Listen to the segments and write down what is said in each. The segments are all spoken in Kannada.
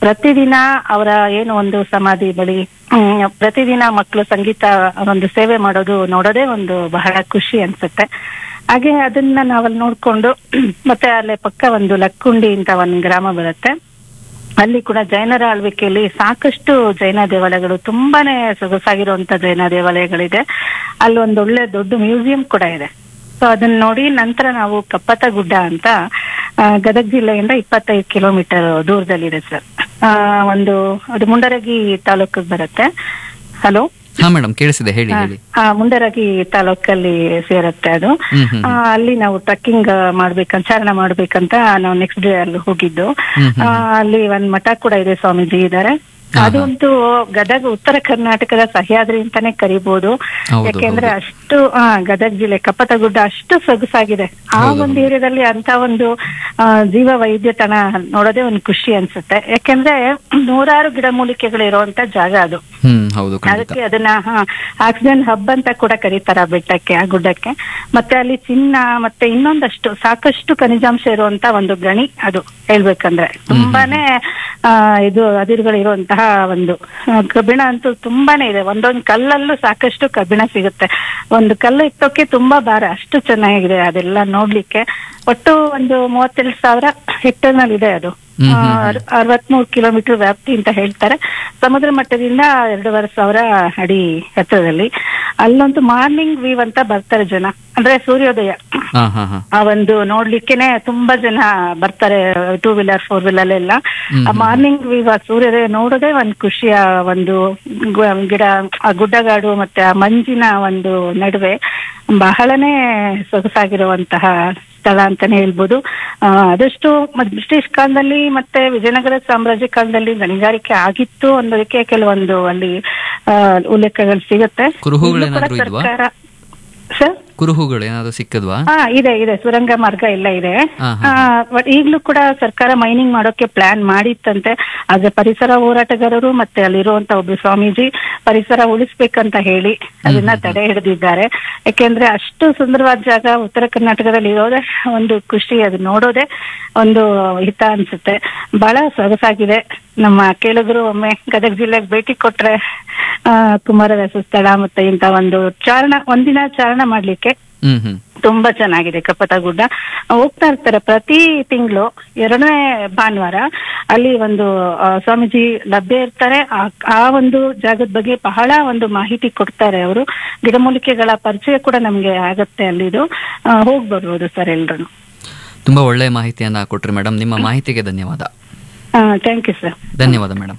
ಪ್ರತಿದಿನ ಅವರ ಏನು ಒಂದು ಸಮಾಧಿ ಬಳಿ ಹ್ಮ್, ಪ್ರತಿದಿನ ಮಕ್ಕಳು ಸಂಗೀತ ಒಂದು ಸೇವೆ ಮಾಡೋದು ನೋಡೋದೇ ಒಂದು ಬಹಳ ಖುಷಿ ಅನ್ಸುತ್ತೆ ಹಾಗೆ ಅದನ್ನ ನಾವಲ್ಲಿ ನೋಡ್ಕೊಂಡು ಮತ್ತೆ ಅಲ್ಲೇ ಪಕ್ಕ ಒಂದು ಲಕ್ಕುಂಡಿ ಅಂತ ಒಂದು ಗ್ರಾಮ ಬರುತ್ತೆ ಅಲ್ಲಿ ಕೂಡ ಜೈನರ ಆಳ್ವಿಕೆಯಲ್ಲಿ ಸಾಕಷ್ಟು ಜೈನ ದೇವಾಲಯಗಳು ತುಂಬಾನೇ ಸೊಗಸಾಗಿರುವಂತ ಜೈನ ದೇವಾಲಯಗಳಿದೆ ಅಲ್ಲಿ ಒಂದು ಒಳ್ಳೆ ದೊಡ್ಡ ಮ್ಯೂಸಿಯಂ ಕೂಡ ಇದೆ ಸೊ ಅದನ್ನ ನೋಡಿ ನಂತರ ನಾವು ಕಪ್ಪತ್ತ ಗುಡ್ಡ ಅಂತ ಆ, ಗದಗ ಜಿಲ್ಲೆಯಿಂದ ಇಪ್ಪತ್ತೈದು ಕಿಲೋಮೀಟರ್ ದೂರದಲ್ಲಿದೆ ಸರ್ ಒಂದು ಅದು ಮುಂಡರಗಿ ತಾಲೂಕಿಗೆ ಬರುತ್ತೆ ಹಲೋ ಹಾ ಮೇಡಮ್ ಕೇಳಿಸಿದೆ ಹೇಳಿ ಹೇಳಿ ಆ, ಮುಂಡರಗಿ ತಾಲೂಕಲ್ಲಿ ಸೇರುತ್ತೆ ಅದು ಹ್ಮ್ ಹ್ಮ್ ಆ, ಅಲ್ಲಿ ನಾವು ಟ್ರಕ್ಕಿಂಗ್ ಮಾಡ್ಬೇಕಂತ ಚಾರಣ ಮಾಡ್ಬೇಕಂತ ನಾವು ನೆಕ್ಸ್ಟ್ ಡೇ ಅಲ್ಲಿ ಹೋಗಿದ್ದು ಹ್ಮ್ ಹ್ಮ್ ಆ, ಅಲ್ಲಿ ಒಂದ್ ಮಠ ಕೂಡ ಇದೆ ಸ್ವಾಮೀಜಿ ಇದ್ದಾರೆ ಹಾ, ಅದಂತೂ ಗದಗ ಉತ್ತರ ಕರ್ನಾಟಕದ ಸಹ್ಯಾದ್ರಿ ಅಂತಾನೆ ಕರಿಬಹುದು ಹೌದು, ಯಾಕೆಂದ್ರೆ ಹೌದು. ಅಷ್ಟು ಆ, ಗದಗ ಜಿಲ್ಲೆ ಕಪ್ಪತಗುಡ್ಡ ಅಷ್ಟು ಸೊಗಸಾಗಿದೆ ಆ ಹೌದು, ಒಂದು ಹೌದು. ಏರಿಯಾದಲ್ಲಿ ಅಂತ ಒಂದು ಆ, ಜೀವ ವೈದ್ಯತನ ನೋಡೋದೇ ಒಂದು ಖುಷಿ ಅನ್ಸುತ್ತೆ ಯಾಕೆಂದ್ರೆ ನೂರಾರು ಗಿಡಮೂಲಿಕೆಗಳು ಇರುವಂತ ಜಾಗ ಅದು ಹ್ಮ್ ಹೌದು ಖಂಡಿತ ಅದಕ್ಕೆ ಅದನ್ನ ಆಕ್ಸಿಜನ್ ಹಬ್ ಅಂತ ಕೂಡ ಕರೀತಾರ ಆ ಬೆಟ್ಟಕ್ಕೆ ಆ ಗುಡ್ಡಕ್ಕೆ ಮತ್ತೆ ಅಲ್ಲಿ ಚಿನ್ನ ಮತ್ತೆ ಇನ್ನೊಂದಷ್ಟು ಸಾಕಷ್ಟು ಖನಿಜಾಂಶ ಇರುವಂತ ಒಂದು ಗಣಿ ಅದು ಹೇಳ್ಬೇಕಂದ್ರೆ ತುಂಬಾನೇ ಆ, ಇದು ಅದಿರುಗಳಿರುವಂತಹ ಒಂದು ಆ, ಕಬ್ಬಿಣ ಅಂತೂ ತುಂಬಾನೇ ಇದೆ ಒಂದೊಂದು ಕಲ್ಲಲ್ಲೂ ಸಾಕಷ್ಟು ಕಬ್ಬಿಣ ಸಿಗುತ್ತೆ ಒಂದು ಕಲ್ಲು ಇತ್ತೋಕೆ ತುಂಬಾ ಭಾರ ಅಷ್ಟು ಚೆನ್ನಾಗಿದೆ ಅದೆಲ್ಲ ನೋಡ್ಲಿಕ್ಕೆ ಒಟ್ಟು ಒಂದು ಮೂವತ್ತೆರಡು ಸಾವಿರ ಹೆಕ್ಟೇರ್ ನಲ್ಲಿ ಇದೆ ಅದು ಹ್ಮ್, ಹ್ಮ್, ಹ್ಮ್. ಅರ್- ಅರವತ್ಮೂರು ಕಿಲೋಮೀಟರ್ ವ್ಯಾಪ್ತಿ ಅಂತ ಹೇಳ್ತಾರೆ ಸಮುದ್ರ ಮಟ್ಟದಿಂದ ಎರಡೂವರೆ ಸಾವಿರ ಅಡಿ ಎತ್ತರದಲ್ಲಿ ಅಲ್ಲೊಂದು ಮಾರ್ನಿಂಗ್ ವೀವ್ ಅಂತ ಬರ್ತಾರೆ ಜನ ಅಂದ್ರೆ ಸೂರ್ಯೋದಯ ಹಾ ಹಾ ಹಾ ಆ ಒಂದು ನೋಡ್ಲಿಕ್ಕೆನೆ ತುಂಬಾ ಜನ ಬರ್ತಾರೆ ಟೂ ವೀಲರ್ ಫೋರ್ ವೀಲರ್ ಎಲ್ಲ ಹ್ಮ್, ಆ ಹ್ಮ್. ಮಾರ್ನಿಂಗ್ ವೀವ್ ಆ ಸೂರ್ಯೋದಯ ನೋಡೋದೇ ಒಂದು ಖುಷಿಯ ಒಂದು ಗು- ಗಿಡ ಆ ಗುಡ್ಡಗಾಡು ಮತ್ತೆ ಆ ಮಂಜಿನ ಒಂದು ನಡುವೆ ಬಹಳನೇ ಸೊಗಸಾಗಿರುವಂತಹ ಸ್ಥಳ ಅಂತಾನೆ ಹೇಳ್ಬೋದು ಆ, ಆದಷ್ಟು ಮ- ಬ್ರಿಟಿಷ್ ಕಾಲದಲ್ಲಿ ಮತ್ತೆ ವಿಜಯನಗರ ಸಾಮ್ರಾಜ್ಯ ಕಾಲದಲ್ಲಿ ಗಣಿಗಾರಿಕೆ ಆಗಿತ್ತು ಅನ್ನೋದಕ್ಕೆ ಕೆಲವೊಂದು ಅಲ್ಲಿ ಆ, ಉಲ್ಲೇಖಗಳು ಸಿಗುತ್ತೆ ಕುರುಹುಗಳೇನಾದ್ರೂ ಈಗ್ಲೂ ಕೂಡ ಇದ್ವಾ? ಸರ್ಕಾರ ಸರ್ ಕುರುಹುಗಳು ಏನಾದ್ರು ಸಿಕ್ಕದ್ವಾ ಹಾ ಇದೆ ಇದೆ ಸುರಂಗ ಮಾರ್ಗ ಎಲ್ಲ ಇದೆ ಹಾ, ಹಾ. ಬಟ್ ಈಗ್ಲೂ ಕೂಡ ಸರ್ಕಾರ ಮೈನಿಂಗ್ ಮಾಡೋಕೆ ಪ್ಲಾನ್ ಮಾಡಿತ್ತಂತೆ ಆದ್ರೆ ಪರಿಸರ ಹೋರಾಟಗಾರರು ಮತ್ತೆ ಅಲ್ಲಿರುವಂತ ಒಬ್ರು ಸ್ವಾಮೀಜಿ ಪರಿಸರ ಉಳಿಸ್ಬೇಕಂತ ಹೇಳಿ ಅದನ್ನ ತಡೆ ಹಿಡಿದಿದ್ದಾರೆ ಯಾಕೆಂದ್ರೆ ಅಷ್ಟು ಸುಂದರವಾದ ಜಾಗ ಉತ್ತರ ಕರ್ನಾಟಕದಲ್ಲಿ ಇರೋದೇ ಒಂದು ಖುಷಿ ಅದು ನೋಡೋದೇ ಒಂದು ಹಿತ ಅನ್ಸುತ್ತೆ ಬಹಳ ಸೊಗಸಾಗಿದೆ ನಮ್ಮ ಕೇಳುಗರು ಒಮ್ಮೆ ಗದಗ ಜಿಲ್ಲೆಗೆ ಭೇಟಿ ಕೊಟ್ರೆ ಆ ಕುಮಾರವ್ಯಾಸ ಸ್ಥಳ ಮತ್ತೆ ಇಂತ ಒಂದು ಚಾರಣ ಒಂದಿನ ಚಾರಣ ಮಾಡ್ಲಿಕ್ಕೆ ಹ್ಮ್ ಹ್ಮ್ ತುಂಬಾ ಚೆನ್ನಾಗಿದೆ ಕಪ್ಪತ ಗುಡ್ಡ ಹೋಗ್ತಾ ಇರ್ತಾರೆ ಪ್ರತಿ ತಿಂಗಳು ಎರಡನೇ ಭಾನುವಾರ ಅಲ್ಲಿ ಒಂದು ಆ, ಸ್ವಾಮೀಜಿ ಲಭ್ಯ ಇರ್ತಾರೆ ಆ- ಆ ಒಂದು ಜಾಗದ ಬಗ್ಗೆ ಬಹಳ ಒಂದು ಮಾಹಿತಿ ಕೊಡ್ತಾರೆ ಅವರು ಗಿಡಮೂಲಿಕೆಗಳ ಪರಿಚಯ ಕೂಡ ನಮ್ಗೆ ಆಗತ್ತೆ ಅಲ್ಲಿದು ಆ, ಹೋಗ್ ಬರ್ಬೋದು ಸರ್ ಎಲ್ರು ತುಂಬಾ ಒಳ್ಳೆಯ ಮಾಹಿತಿಯನ್ನ ಕೊಟ್ರಿ ಮೇಡಮ್ ನಿಮ್ಮ ಮಾಹಿತಿಗೆ ಧನ್ಯವಾದ ಥ್ಯಾಂಕ್ ಯು ಸರ್ ಧನ್ಯವಾದ ಮೇಡಮ್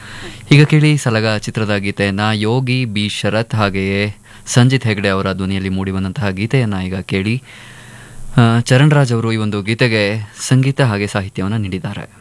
ಈಗ ಕೇಳಿ ಸಲಗ ಚಿತ್ರದ ಗೀತೆಯನ್ನ ಯೋಗಿ ಬಿ ಶರತ್ ಹಾಗೆಯೇ ಸಂಜಿತ್ ಹೆಗ್ಡೆ ಅವರ ಧ್ವನಿಯಲ್ಲಿ ಮೂಡಿಬಂದಂತಹ ಗೀತೆಯನ್ನ ಈಗ ಕೇಳಿ ಆ, ಚರಣ್ ರಾಜ್ ಅವರು ಈ ಒಂದು ಗೀತೆಗೆ ಸಂಗೀತ ಹಾಗೆ ಸಾಹಿತ್ಯವನ್ನು ನೀಡಿದ್ದಾರೆ